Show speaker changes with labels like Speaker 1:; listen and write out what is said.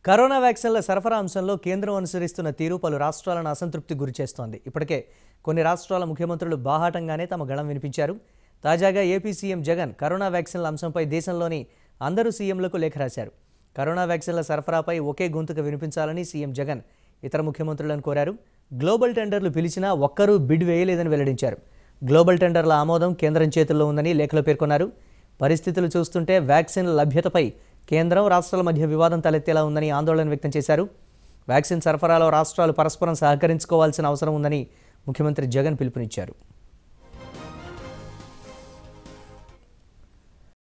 Speaker 1: corona వ్యాక్సిన్ల సరఫరా అంశంలో కేంద్రం అనుసరిస్తున్న తీరు పలు రాష్ట్రాలను అసంతృప్తి గురిచేస్తోంది ఇప్పటికే కొన్ని రాష్ట్రాల ముఖ్యమంత్రులు బాహాటంగానే తమ గళం వినిపించారు తాజాగా ఏపీ సీఎం జగన్ కరోనా వ్యాక్సిన్ల అంశంపై దేశంలోని అందరూ సీఎంలకు లేఖ రాశారు కరోనా వ్యాక్సిన్ల సరఫరాపై ఒకే గొంతుక వినిపించాలని సీఎం జగన్ ఇతర ముఖ్యమంత్రులను కోరారు గ్లోబల్ టెండర్లు పిలిచినా ఒక్కరూ బిడ్ వేయలేదని వెల్లడించారు గ్లోబల్ టెండర్ల ఆమోదం కేంద్రం చేతుల్లో ఉందని లేఖలో పేర్కొన్నారు పరిస్థితులు చూస్తుంటే వ్యాక్సిన్ లభ్యతపై కేంద్రం రాష్ట్రాల మధ్య వివాదం తలెత్తేలా ఉందని ఆందోళన వ్యక్తం చేశారు వ్యాక్సిన్ సరఫరాలో రాష్ట్రాలు పరస్పరం సహకరించుకోవాల్సిన అవసరం ఉందని ముఖ్యమంత్రి జగన్ పిలుపునిచ్చారు